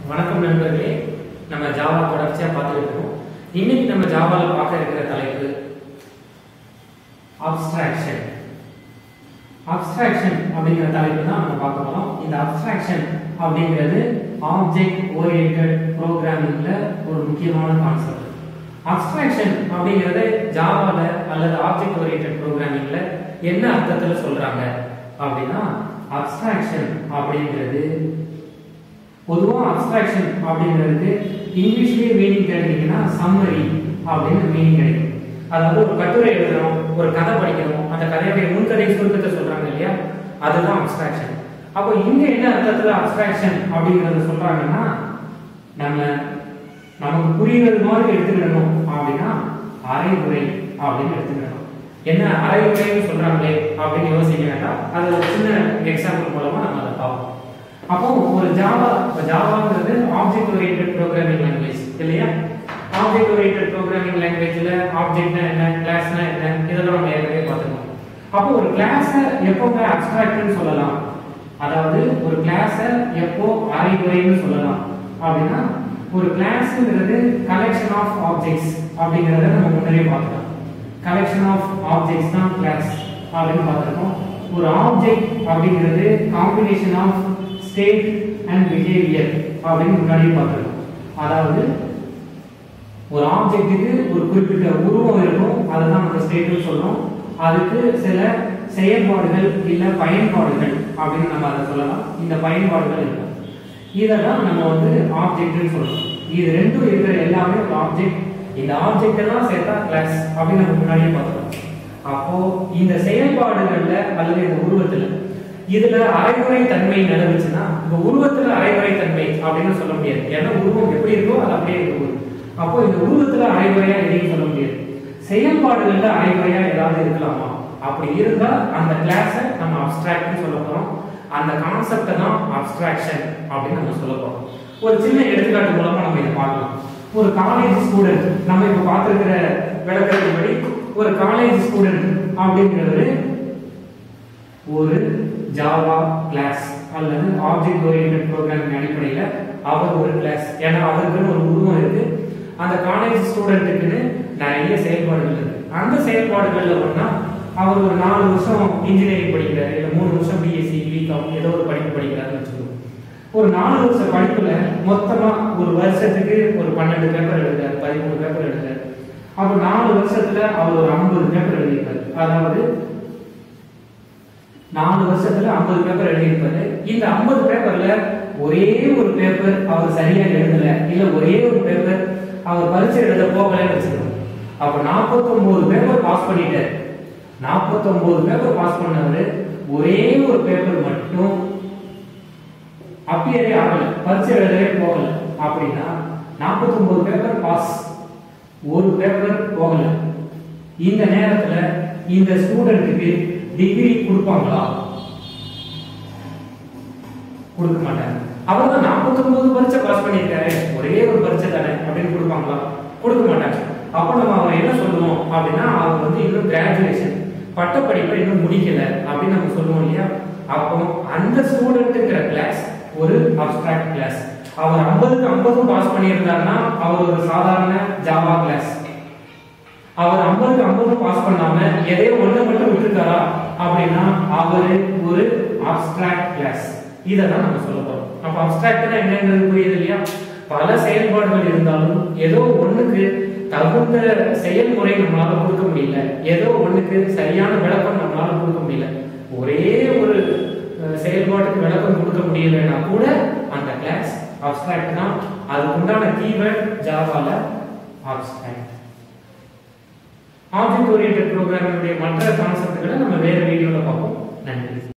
வணக்கம் நண்பர்களே நம்ம ஜாவா தொடர்ச்சியா பார்த்துட்டு இருக்கோம் இன்னைக்கு நம்ம ஜாவால பார்க்க இருக்கிற தலைப்பு அப்ஸ்ட்ராக்ஷன் அப்ஸ்ட்ராக்ஷன் அப்படிங்கிற தலைப்பு தான் நம்ம பார்க்க போறோம் இந்த அப்ஸ்ட்ராக்ஷன் அப்படிங்கிறது ஆப்ஜெக்ட் ஓரியன்டட் ப்ரோக்ராமிங்ல ஒரு முக்கியமான கான்செப்ட் அப்ஸ்ட்ராக்ஷன் அப்படிங்கறது ஜாவால அல்லது ஆப்ஜெக்ட் ஓரியன்டட் ப்ரோக்ராமிங்ல என்ன அர்த்தத்துல சொல்றாங்க அப்படின்னா அப்ஸ்ட்ராக்ஷன் அப்படிங்கிறது பொதுவா அப்ஸ்ட்ராக்ஷன் அப்படிங்கிறதுக்கு இங்கிலீஷ்லயே மீனிங் கேட்டீங்கன்னா சம்மரி அப்படின்னு மீனிங் கிடைக்கும் அதாவது ஒரு கட்டுரை எழுதுறோம் ஒரு கதை படிக்கிறோம் அந்த கதையுடைய முன்கதை சுருக்கத்தை சொல்றாங்க இல்லையா அதுதான் அப்ஸ்ட்ராக்ஷன் அப்போ இங்க என்ன அர்த்தத்துல அப்ஸ்ட்ராக்ஷன் அப்படிங்கறத சொல்றாங்கன்னா நம்ம நமக்கு புரியுறது மாதிரி எடுத்துக்கிடணும் அப்படின்னா அரைகுறை அப்படின்னு எடுத்துக்கிடணும் என்ன அரைகுறைன்னு சொல்றாங்களே அப்படின்னு யோசிக்க வேண்டாம் அது ஒரு சின்ன எக்ஸாம்பிள் மூலமா நம்ம அதை பார்ப்போம் அப்போ ஒரு ஜாவா ஜாவாங்கிறது ஆப்ஜெக்ட் ஓரியன்டட் ப்ரோக்ராமிங் லாங்குவேஜ் இல்லையா ஆப்ஜெக்ட் ஓரியன்டட் ப்ரோக்ராமிங் லாங்குவேஜ்ல ஆப்ஜெக்ட்னா என்ன கிளாஸ்னா என்ன இதெல்லாம் நம்ம ஏற்கனவே பார்த்துக்கோம் அப்போ ஒரு கிளாஸை எப்பவுமே அப்ஸ்ட்ராக்ட்னு சொல்லலாம் அதாவது ஒரு கிளாஸை எப்போ அரைகுறைன்னு சொல்லலாம் அப்படின்னா ஒரு கிளாஸ்ங்கிறது கலெக்ஷன் ஆஃப் ஆப்ஜெக்ட்ஸ் அப்படிங்கறத நம்ம முன்னாடியே பார்த்துக்கலாம் கலெக்ஷன் ஆஃப் ஆப்ஜெக்ட்ஸ் தான் கிளாஸ் அப்படின்னு பார்த்துருக்கோம் ஒரு ஆப்ஜெக்ட் அப்படிங்கிறது combination of state and behaviour அப்படின்னு முன்னாடியே பார்த்துருக்கோம் அதாவது ஒரு ஆப்ஜெக்ட்டுக்கு ஒரு குறிப்பிட்ட உருவம் இருக்கும் அதை தான் நம்ம ஸ்டேட்னு சொல்றோம் அதுக்கு சில செயல்பாடுகள் இல்ல பயன்பாடுகள் அப்படின்னு நம்ம அதை சொல்லலாம் இந்த பயன்பாடுகள் இருக்கும் இதெல்லாம் நம்ம வந்து ஆப்ஜெக்ட்னு சொல்றோம் இது ரெண்டும் இருக்கிற எல்லாமே ஒரு ஆப்ஜெக்ட் இந்த ஆப்ஜெக்ட் தான் சேர்த்தா கிளாஸ் அப்படின்னு நம்ம முன்னாடியே பார்த்தோம் அப்போ இந்த செயல்பாடுகள்ல அல்லது இந்த உருவத்துல இதுல அரைகுறை தன்மை நிலவுச்சுன்னா இந்த உருவத்துல அரைகுறை தன்மை அப்படின்னு சொல்ல முடியாது ஏன்னா உருவம் எப்படி இருக்கோ அது அப்படியே இருக்கும் அப்போ இந்த உருவத்துல அரைகுறையா எதையும் சொல்ல முடியாது செயல்பாடுகள்ல அரைகுறையா ஏதாவது இருக்கலாமா அப்படி இருந்தா அந்த கிளாஸை நம்ம அப்ஸ்ட்ராக்ட்னு சொல்ல போறோம் அந்த கான்செப்டை தான் அப்ஸ்ட்ராக்ஷன் அப்படின்னு நம்ம சொல்ல போறோம் ஒரு சின்ன எடுத்துக்காட்டு மூலமா நம்ம இதை பார்க்கலாம் ஒரு காலேஜ் ஸ்டூடெண்ட் நம்ம இப்ப பார்த்திருக்கிற விளக்கத்தின்படி ஒரு காலேஜ் ஸ்டூடெண்ட் அப்படிங்கிறது ஒரு ஜாவா கிளாஸ் அல்லது ஆப்ஜெக்ட் ஓரியன்டட் ப்ரோக்ராமிங் அடிப்படையில் அவர் ஒரு கிளாஸ் ஏன்னா அவருக்குன்னு ஒரு உருவம் இருக்கு அந்த காலேஜ் ஸ்டூடெண்ட்டுக்குன்னு நிறைய செயல்பாடுகள் இருக்கு அந்த செயல்பாடுகள்ல ஒண்ணா அவர் ஒரு நாலு வருஷம் இன்ஜினியரிங் படிக்கிறாரு இல்ல மூணு வருஷம் பிஎஸ்சி பிகாம் ஏதோ ஒரு படிப்பு படிக்கிறாருன்னு வச்சுக்கோங்க ஒரு நாலு வருஷ படிப்புல மொத்தமா ஒரு வருஷத்துக்கு ஒரு பன்னெண்டு பேப்பர் எழுதுறாரு பதிமூணு பேப்பர் எழுதுறாரு அப்ப நாலு வருஷத்துல அவர் ஒரு ஐம்பது பேப்பர் எழுதியிருப்பாரு அதாவது நாலு வருஷத்துல ஐம்பது பேப்பர் எழுதியிருப்பாரு இந்த ஐம்பது பேப்பர்ல ஒரே ஒரு பேப்பர் அவர் சரியா எழுதல இல்ல ஒரே ஒரு பேப்பர் அவர் பரீட்சை எழுத போகலன்னு வச்சுக்கணும் அப்ப 49 பேப்பர் பாஸ் பண்ணிட்டாரு 49 பேப்பர் பாஸ் பண்ணவர் ஒரே ஒரு பேப்பர் மட்டும் அப்பியரே ஆகல பரீட்சை எழுதவே போகல அப்படின்னா 49 பேப்பர் பாஸ் ஒரு பேப்பர் போகல இந்த நேரத்துல இந்த ஸ்டூடெண்ட்டுக்கு டிகிரி கொடுப்பாங்களா கொடுக்க மாட்டாங்க அவர் தான் 49 பரீட்சை பாஸ் பண்ணியிருக்காரு ஒரே ஒரு பரீட்சை தானே அப்படின்னு கொடுப்பாங்களா கொடுக்க மாட்டாங்க அப்ப நம்ம அவர் என்ன சொல்லுவோம் அப்படின்னா அவர் வந்து இன்னும் கிராஜுவேஷன் பட்டப்படிப்பை இன்னும் முடிக்கல அப்படின்னு நம்ம சொல்லுவோம் இல்லையா அப்போ அந்த ஸ்டூடெண்ட்டுங்கிற கிளாஸ் ஒரு அப்ஸ்ட்ராக்ட் கிளாஸ் அவர் 50க்கு 50 பாஸ் பண்ணியிருந்தாருன்னா அவர் ஒரு சாதாரண ஜாவா கிளாஸ் அவர் 50க்கு 50 பாஸ் பண்ணாம எதையோ ஒண்ணு மட்டும் விட்டுருக்காரா அப்படின்னா அவரு ஒரு அப்ஸ்ட்ராக்ட் கிளாஸ் இதை தான் நம்ம சொல்ல போறோம் அப்ப அப்ஸ்ட்ராக்ட்னா என்னங்கிறது புரியுது இல்லையா பல செயல்பாடுகள் இருந்தாலும் ஏதோ ஒண்ணுக்கு தகுந்த செயல்முறை நம்மளால கொடுக்க முடியல ஏதோ ஒண்ணுக்கு சரியான விளக்கம் நம்மளால கொடுக்க முடியல ஒரே ஒரு அஹ், செயல்பாட்டுக்கு விளக்கம் கொடுக்க முடியலைன்னா கூட அந்த கிளாஸ் அப்ஸ்ட்ராக்ட் தான் அதுக்கு உண்டான கீவேர்ட் ஜாவால அப்ஸ்ட்ராக்ட் ஆப்ஜெக்ட் ஓரியன்டட் ப்ரோக்ராமினுடைய மற்ற கான்செப்ட்களை நம்ம வேற வீடியோல பார்ப்போம் நன்றி